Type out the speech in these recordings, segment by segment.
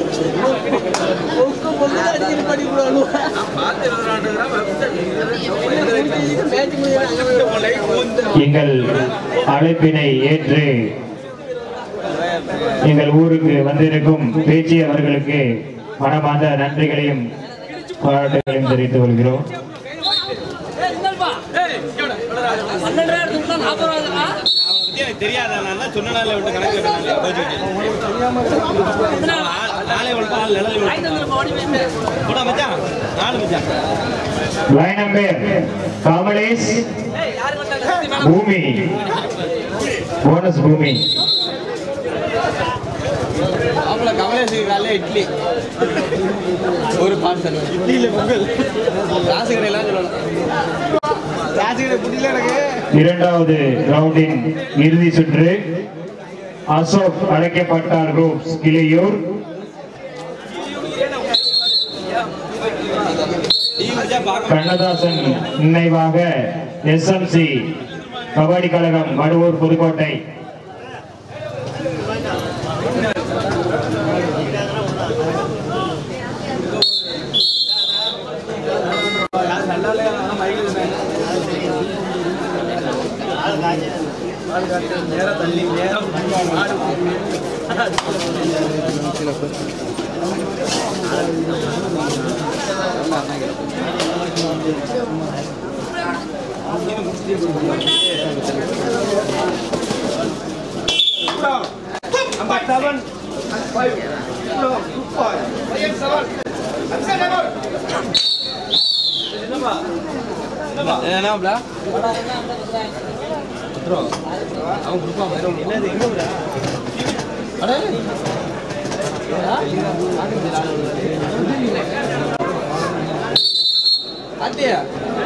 எங்கள் அழைப்பினை ஏற்று எங்கள் ஊருக்கு வந்திருக்கும் பேச்சி அவர்களுக்கு மனமார்ந்த நன்றிகளையும் பாராட்டுகளையும் தெரிவித்துக் கொள்கிறோம் தெரியாதா நான் தான் சொன்ன நாள்ல விட்டு கணக்கு எடுத்தாங்க கோச்சு நாளை விட்டு நாள் நிழல் கூட மச்சான் நாலு மச்சான் லைன் நம்பர் காமலேஷ் பூமி போனஸ் பூமி அவங்கள கமலேஷுக்கு காலைல இட்லி ஒரு பார்சல் இட்லி இல்லை பொங்கல் காசு கடையெல்லாம் சொல்லணும் காசு கடை புரியல எனக்கு இரண்டாவது ரவுண்டின் இறுதி சுற்று அசோக் அழைக்கப்பட்டார் குரூப்ஸ் கிளியூர் டீ குடிச்சா பார்க்க கண்ணதாசன் நினைவாக எஸ்எம்சி கபடி கழகம் வடுவூர் புதுக்கோட்டை என்னப்ல அவன் கொடுப்பான் என்னது எங்க விட அடே அட்டியா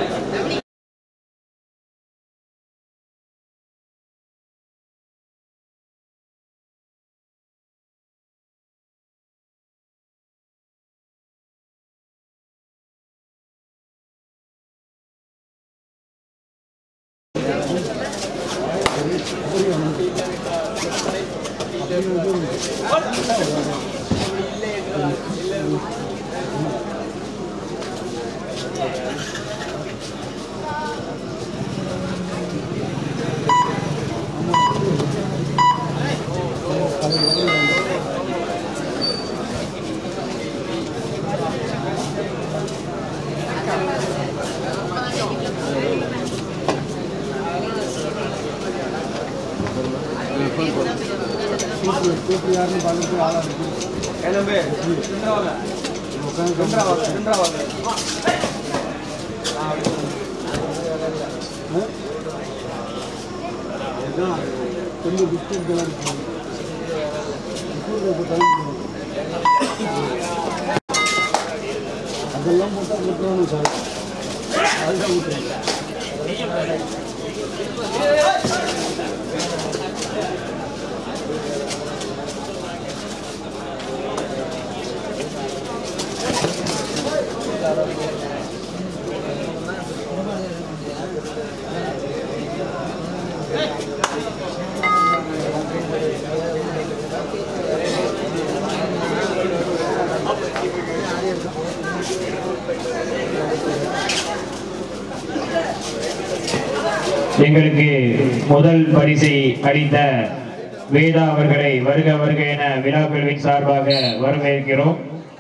எங்களுக்கு முதல் பரிசை அளித்த வேதா அவர்களை வருக வருக என விழா குழுவின் சார்பாக வரவேற்கிறோம்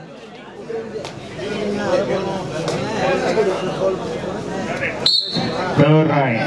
ராய்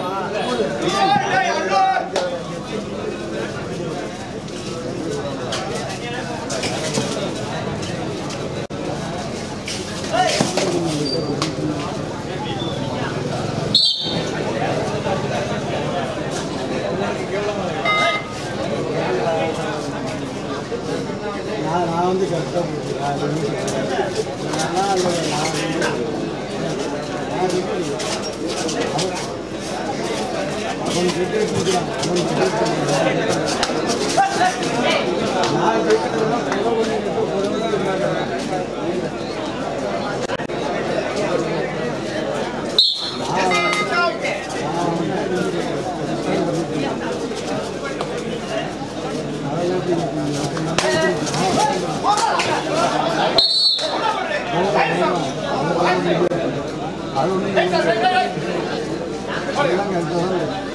நான் நான் வந்து கரெக்டாக போட்டுருக்கேன் அது நான் அல்ல நான் வந்து நான் வந்து அவன் அவன் கிட்டே கொடுக்குறான் அவன் கிட்டே கொடுக்குறான் நான் கேட்கறதுனா ஃபாலோ பண்ணிட்டு போகிறவங்க அதெல்லாம் அது ஒன்றும் அதெல்லாம் கரெக்டாக தான் இருக்கு.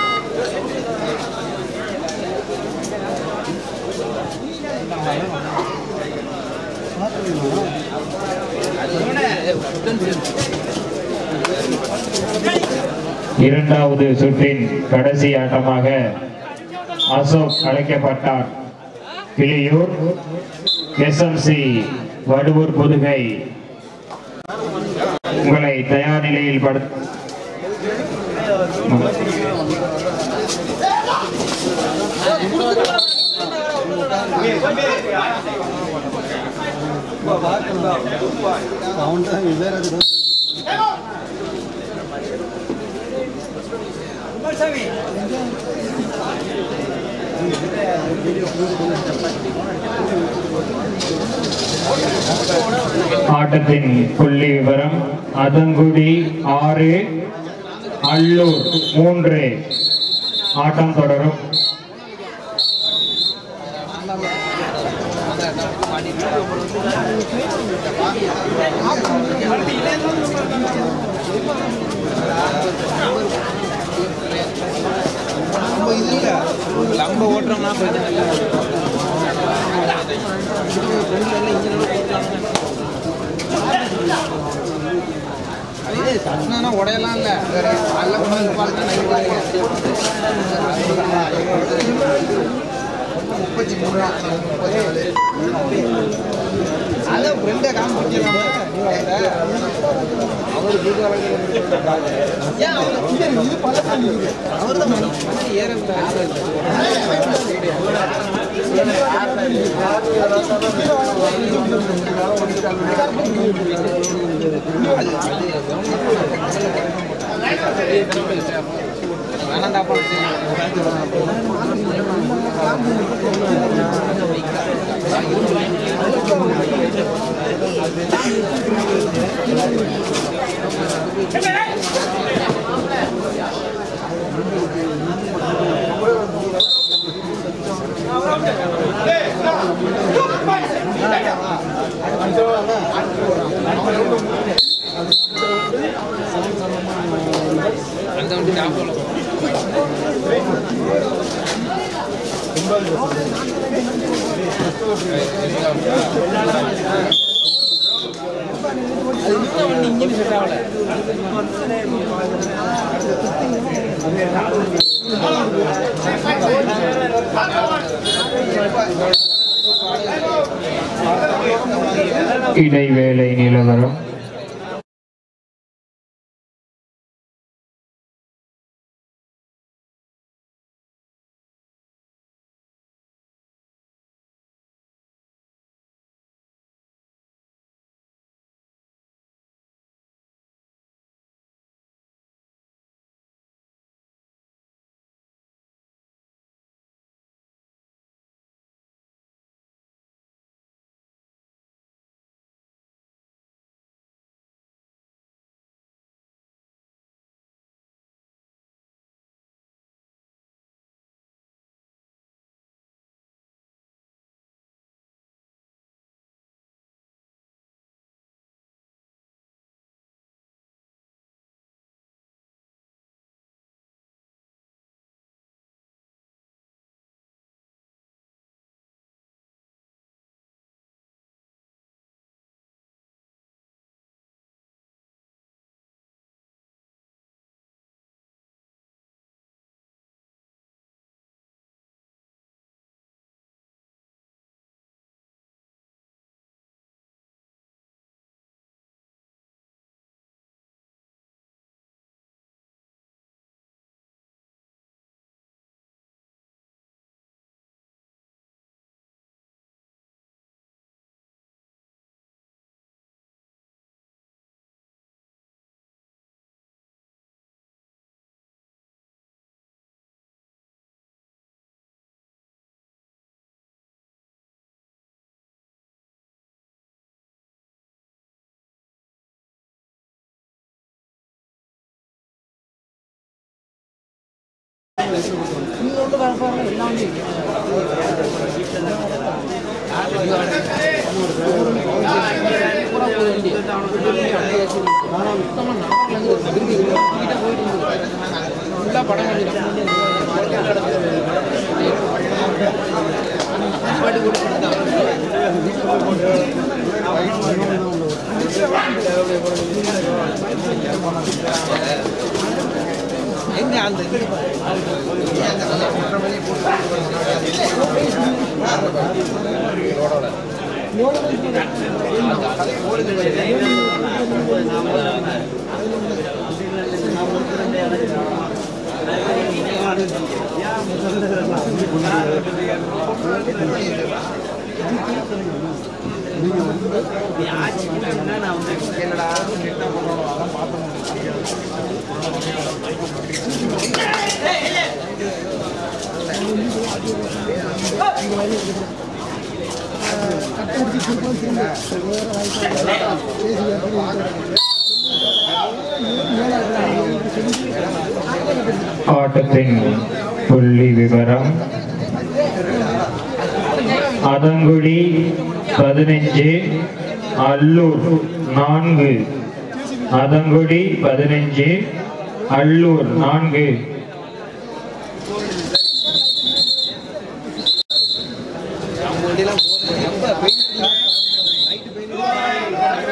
பார்த்துருக்கீங்களா? இரண்டாவது சுற்றின் கடைசி ஆட்டமாக அசோக் அழைக்கப்பட்டார் கிளியூர் எஸ்எம்சி வடுவூர் புதுகை உங்களை தயார் நிலையில் படு அவன் தான் விஜயராஜ் தான் ஆட்டத்தின் புள்ளி விவரம் அதங்குடி ஆறு அல்லூர் மூன்று ஆட்டம் தொடரும் நம்ம ஓட்டுறோம்னா பிரச்சனை இல்லை அது சட்னா உடையலாம் இல்லை நல்ல கொண்டு வந்து முப்பத்தி மூணு அதான் ஃப்ரெண்டை காமிச்சிடலாம் அவர் ஏன் அவர் இது பழக்கம் அவர் தான் ஏற வேணாண்டா அந்த வந்து ஞாபகம் இன்ஜின் செட் ஆகல இடைவேளை நிலவரம் பூரா போகுது வண்டி ஃபுல்லாக படம் எங்க அந்த இது ஆட்டத்தின் புள்ளி விவரம் அதங்குடி பதினைஞ்சு அல்லூர் நான்கு அதங்குடி பதினைஞ்சு அல்லூர் நான்கு நம்ம வண்டியெல்லாம் போகுது ரொம்ப பெயின் நைட்டு பெயின்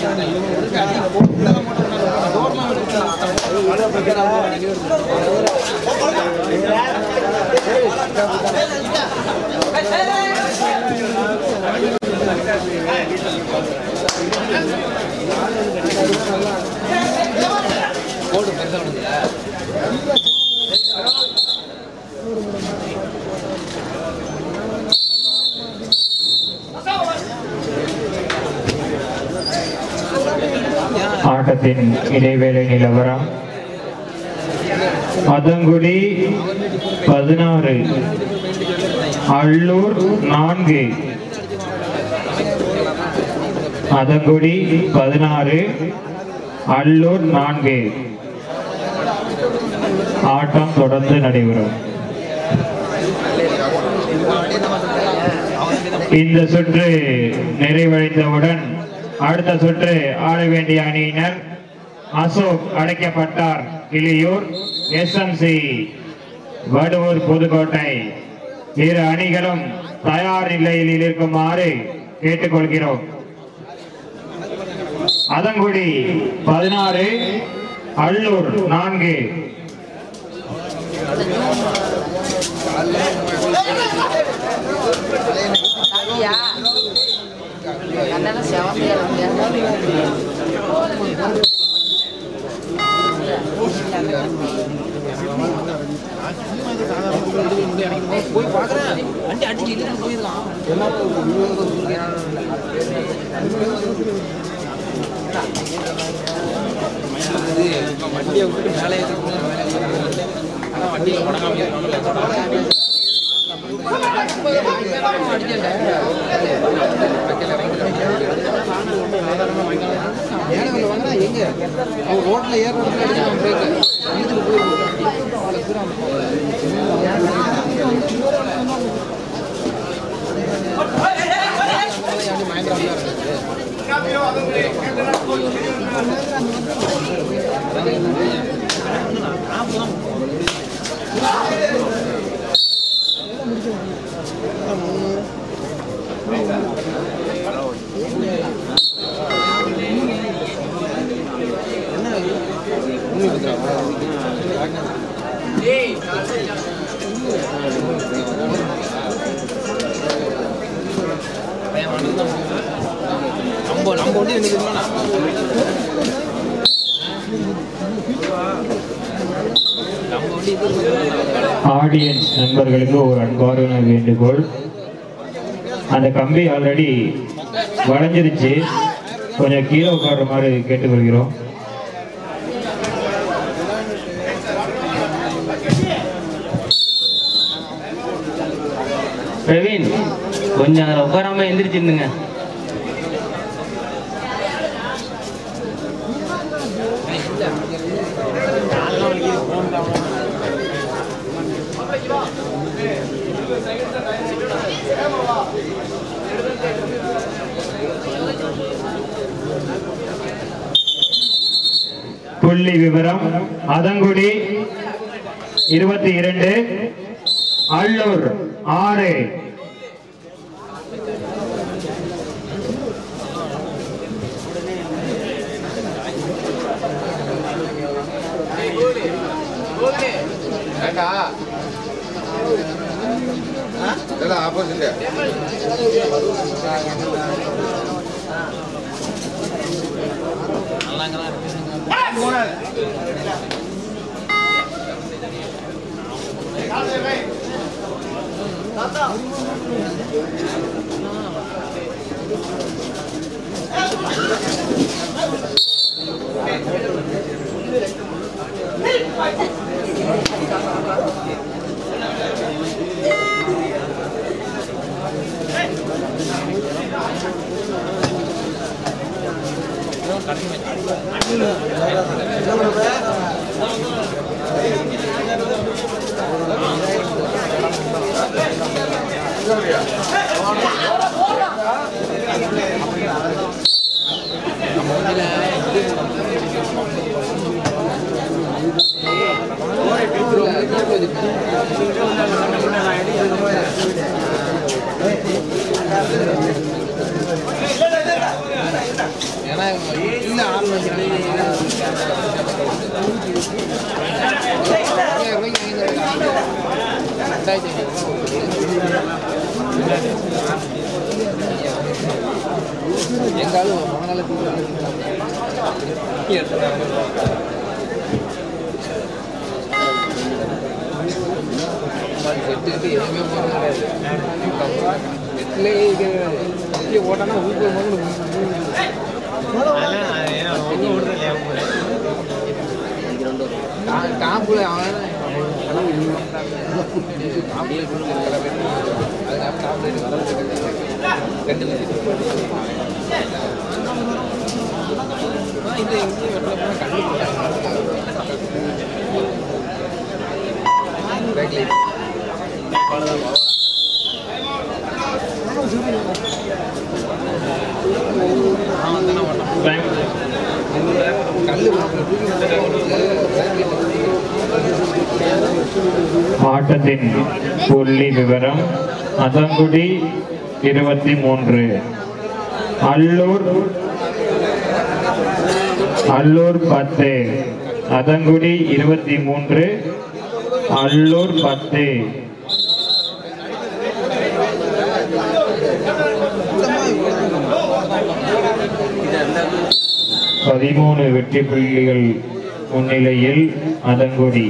போட்டு பெருசாக விடுங்க ஆட்டத்தின் இடைவேளை நிலவரம் அதங்குடி பதினாறு அல்லூர் நான்கு அதங்குடி பதினாறு அல்லூர் நான்கு ஆட்டம் தொடர்ந்து நடைபெறும் இந்த சுற்று நிறைவடைந்தவுடன் அடுத்த சுற்று ஆட வேண்டிய அணியினர் அசோக் அடைக்கப்பட்டார் இலியூர் எஸ்எம்சி வடுவூர் புதுக்கோட்டை இரு அணிகளும் தயார் நிலையில் இருக்குமாறு கேட்டுக்கொள்கிறோம் அதங்குடி பதினாறு அல்லூர் நான்கு சாப்பிட்டியா கண்ணெல்லாம் செவந்தியா போய் பார்க்குறேன் வண்டி அடிச்சு இழுத்து போயிருக்கான் வண்டியை விட்டு மேலே ஏற்றி ஆனால் வண்டியில் உடங்காம ஏழை வாங்கினா எங்க அவன் ரோட்ல ஏற இடத்துல அடிச்சு பிரேக்கு இழுத்துட்டு போயிருக்கான் நம்ம நம்ம வந்து என்ன தெரியுமா நம்ம வந்து இது ஆடியன்ஸ் நண்பர்களுக்கு ஒரு அன்பான வேண்டுகோள் அந்த கம்பி ஆல்ரெடி வளைஞ்சிருச்சு கொஞ்சம் கீழே உட்கார்ற மாதிரி கேட்டுக்கொள்கிறோம் பிரவீன் கொஞ்சம் அதில் உட்காராம எந்திரிச்சிருந்துங்க புள்ளி விவரம் அதங்குடி இருபத்தி இரண்டு அல்லூர் ஆறு ஏண்டா இதெல்லாம் ஆப்போசிட் ஏன்னா இல்ல எங்காலும் செட்டு எதுவுமே போகிறது கிடையாது நெட்லேயே இது நெட்லேயே போட்டானா ஊருக்கு காம்புல அவன் ஆட்டத்தின் புள்ளி விவரம் அதங்குடி இருபத்தி மூன்று அல்லூர் அல்லூர் பத்து அதங்குடி இருபத்தி மூன்று அல்லூர் பத்து பதிமூணு வெற்றி புள்ளிகள் முன்னிலையில் அதங்குடி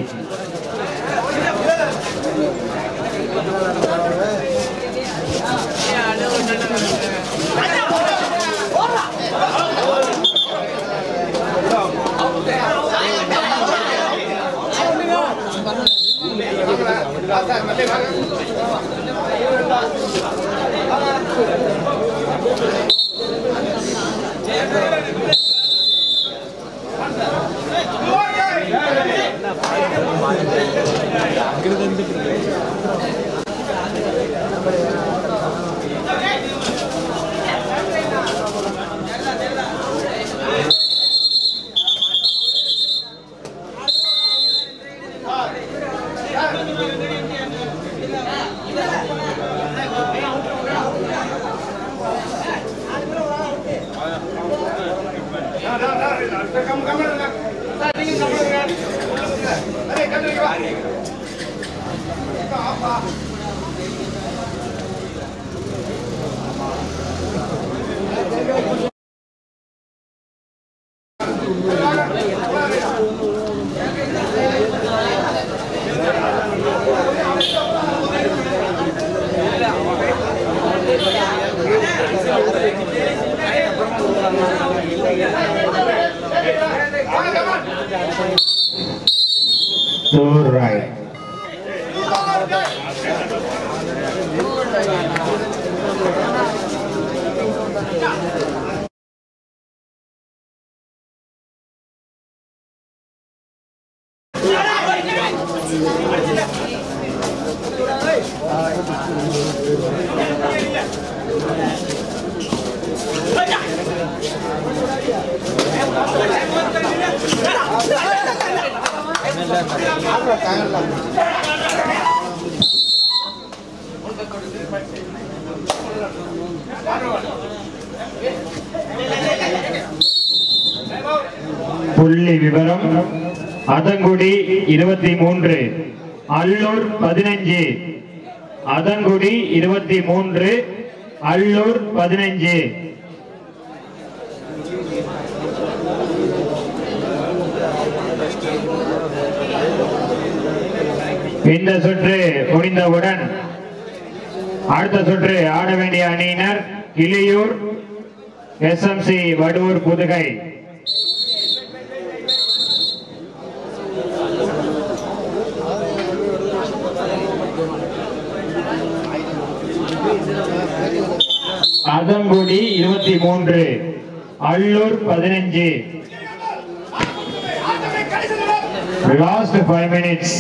Two right. புள்ளி விவரம் அதங்குடி இருபத்தி மூன்று அல்லூர் பதினஞ்சு அதங்குடி இருபத்தி மூன்று அல்லூர் பதினஞ்சு இந்த சுற்று முடிந்தவுடன் அடுத்த சுற்று ஆட வேண்டிய அணியினர் கிளியூர் எஸ்எம்சி வடூர் புதுகை அதங்குடி இருபத்தி மூன்று அல்லூர் பதினஞ்சு லாஸ்ட் ஃபைவ் மினிட்ஸ்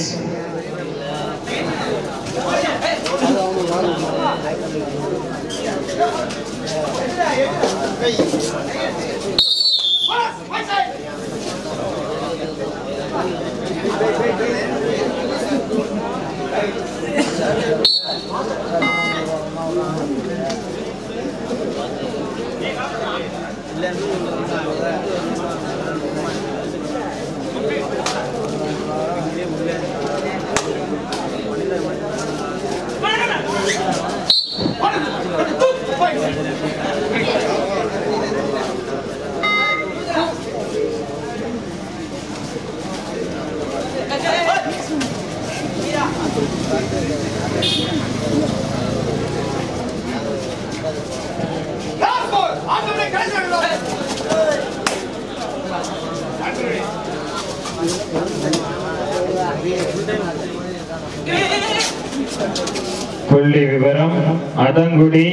புள்ளி விவரம் அதங்குடி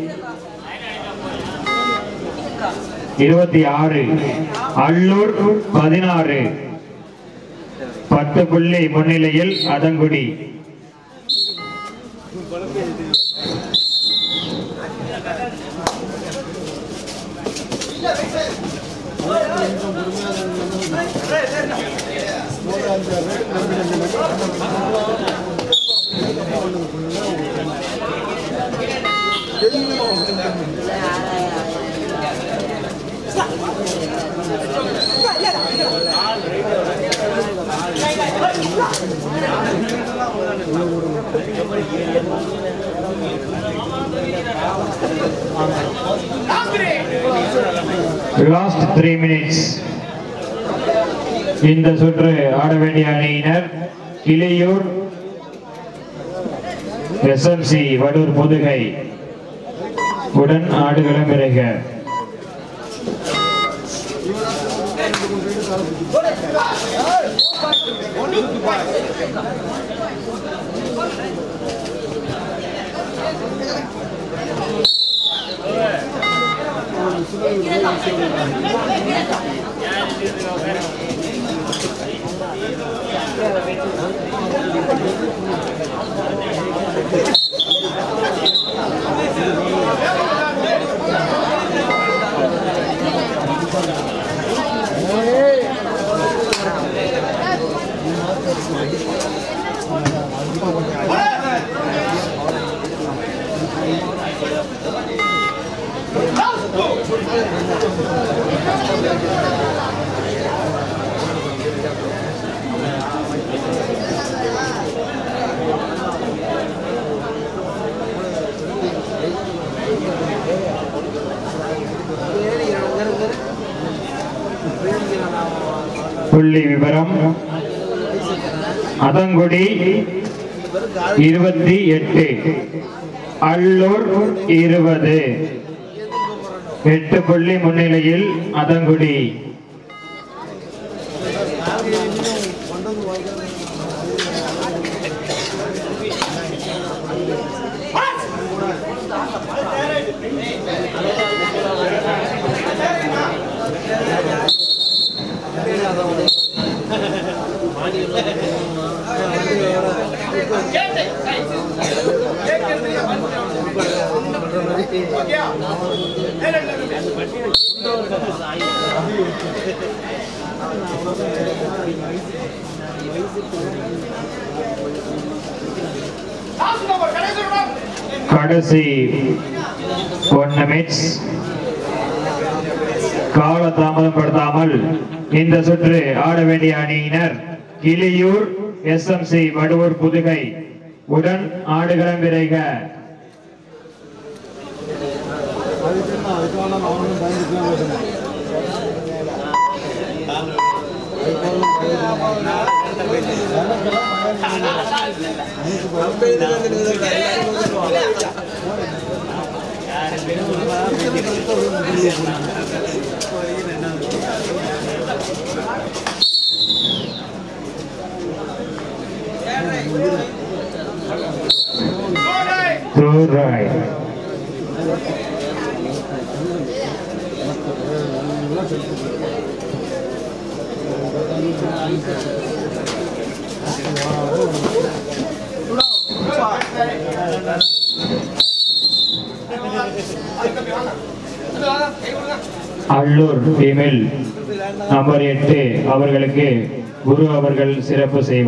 இருபத்தி ஆறு அல்லூர் பதினாறு பத்து புள்ளி முன்னிலையில் அதங்குடி லாஸ்ட் த்ரீ மினிட்ஸ் இந்த சுற்று ஆட வேண்டிய அணியினர் இளையூர் எஸ்எம்சி வடூர் முதுகை உடன் ஆடுகளம் இறங்க புள்ளி விவரம் அதங்குடி இருபத்தி எட்டு அல்லூர் இருபது எட்டு புள்ளி முன்னிலையில் அதங்குடி கடைசி ஒன் மினிட்ஸ் கால தாமதப்படுத்தாமல் இந்த சுற்று ஆட வேண்டிய அணியினர் கிளியூர் எஸ்எம்சி வடுவூர் புதுகை உடன் ஆடுகளம் விரைக அதுக்கு என்ன அதுக்கு வேணா நான் ஒன்றும் பயந்துக்கலாம் பேசணும் through right Allur female number எட்டு அவர்களுக்கு குரு அவர்கள் சிறப்பு செய்வார்